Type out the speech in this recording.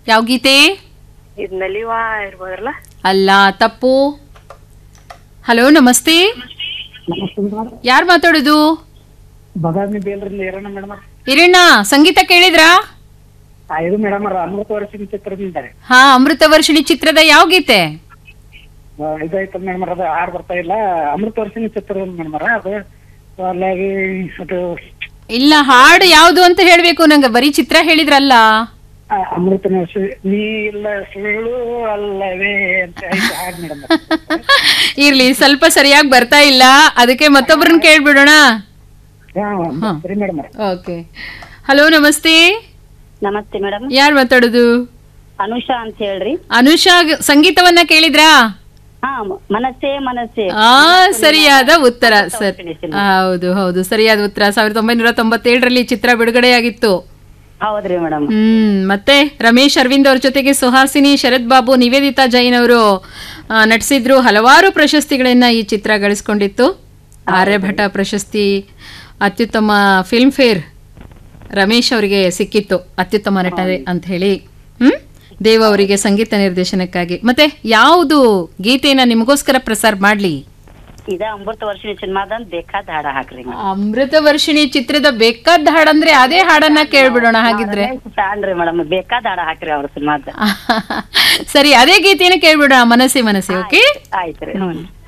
ಯಾವ ಗೀತೆ ಇದು ನಲಿವಾ ಇರ್ಬೋದಲ್ಲ ಅಲ್ಲ ತಪ್ಪು ಹಲೋ ನಮಸ್ತೆ ಯಾರು ಮಾತಾಡೋದು ಬದಾಮಿ ಬೇಲ್ರಿಂದ ಏರಣ್ಣ ಮೇಡಮ್ ಇರಣ್ಣ ಸಂಗೀತ ಕೇಳಿದ್ರಾ ಇದು ಮೇಡಮ್ ಅಮೃತ ವರ್ಷದ ಚಿತ್ರದಿಂದ ರೀ ಹಾ ಅಮೃತ ವರ್ಷಿಣಿ ಚಿತ್ರದ ಯಾವ ಗೀತೆ ಆ, ಇದಾಯ್ತು ಮೇಡಮ್ ಅದು ಹಾಡ್ ಬರ್ತಾ ಇಲ್ಲ ಅಮೃತ ವರ್ಷದ ಚಿತ್ರದಿಂದ ಮೇಡಮ್ ಅದು ಅಲ್ಲಾಗಿ ಅದು ಇಲ್ಲ ಹಾಡು ಯಾವುದು ಅಂತ ಹೇಳ್ಬೇಕು ನಂಗೆ ಬರೀ ಚಿತ್ರ ಹೇಳಿದ್ರಲ್ಲ ಆ, ಅಮೃತನ ವರ್ಷ ನೀ ಇಲ್ಲ ಸುಳ್ಳು ಅಲ್ಲವೇ ಅಂತ ಐತೆ ಹಾಡ್ ಮೇಡಮ್ ಇರ್ಲಿ ಸ್ವಲ್ಪ ಸರಿಯಾಗಿ ಬರ್ತಾ ಇಲ್ಲ ಅದಕ್ಕೆ ಮತ್ತೊಬ್ಬರನ್ನ ಕೇಳ್ಬಿಡೋಣ ಸರಿ ಮೇಡಮ್ ಓಕೆ ಹಲೋ ನಮಸ್ತೆ ನಮಸ್ತೆ ಮೇಡಮ್ ಯಾರು ಮಾತಾಡೋದು ಅನುಷಾ ಅಂತ ಹೇಳ್ರಿ ಅನುಷಾ ಗ್- ಸಂಗೀತವನ್ನ ಕೇಳಿದ್ರಾ ಹಾ ಮ- ಮನಸ್ಸೇ ಮನಸ್ಸೇ ಆ ಸರಿಯಾದ ಉತ್ತರ ಸರ್ ಹೌದು ಹೌದು ಸರಿಯಾದ ಉತ್ತರ ಸಾವಿರದ ಒಂಬೈನೂರ ತೊಂಬತ್ತೇಳರಲ್ಲಿ ಚಿತ್ರ ಬಿಡುಗಡೆಯಾಗಿತ್ತು ಹೌದ್ರಿ ಮೇಡಮ್ ಹ್ಮ್ ಮತ್ತೆ ರಮೇಶ್ ಅರವಿಂದ್ ಅವ್ರ ಜೊತೆಗೆ ಸುಹಾಸಿನಿ ಶರತ್ ಬಾಬು ನಿವೇದಿತಾ ಜೈನ್ ಅವರು ಆ, ನಟಿಸಿದ್ರು ಹಲವಾರು ಪ್ರಶಸ್ತಿಗಳನ್ನ ಈ ಚಿತ್ರ ಗಳಿಸ್ಕೊಂಡಿತ್ತು ಆರ್ಯಭಟ ಪ್ರಶಸ್ತಿ ಅತ್ಯುತ್ತಮ ಫಿಲ್ಮ್ ಫೇರ್ ರಮೇಶ್ ಅವರಿಗೆ ಸಿಕ್ಕಿತ್ತು ಅತ್ಯುತ್ತಮ ನಟ ಅಂತ ಹೇಳಿ ಹ್ಮ್ ದೇವ ಅವರಿಗೆ ಸಂಗೀತ ನಿರ್ದೇಶನಕ್ಕಾಗಿ ಮತ್ತೆ ಯಾವುದು ಗೀತೆಯನ್ನ ನಿಮಗೋಸ್ಕರ ಪ್ರಸಾರ ಮಾಡ್ಲಿ ಇದ ಅಮೃತ ವರ್ಷಿನ ಸಿನಿಮಾದಂದ್ ಬೇಕಾದ ಹಾಡ ಹಾಕ್ರಿ ಮೇಡಮ್ ಅಮೃತ ವರ್ಷಿಣಿ ಚಿತ್ರದ ಬೇಕಾದ ಹಾಡಂದ್ರೆ ಅದೇ ಹಾಡನ್ನ ಕೇಳ್ಬಿಡೋಣ ಹಾಗಿದ್ರೆ ಫ್ಯಾನ್ ರೀ ಮೇಡಮ್ ಬೇಕಾದ ಹಾಡ ಹಾಕ್ರಿ ಅವ್ರ ಸಿನಿಮಾದ ಸರಿ ಅದೇ ಗೀತೆನ ಕೇಳ್ಬಿಡೋಣ ಮನಸ್ಸೆ ಮನಸ್ಸೆ ಓಕೆ ಆಯ್ತ್ರಿ ಹ್ಞೂ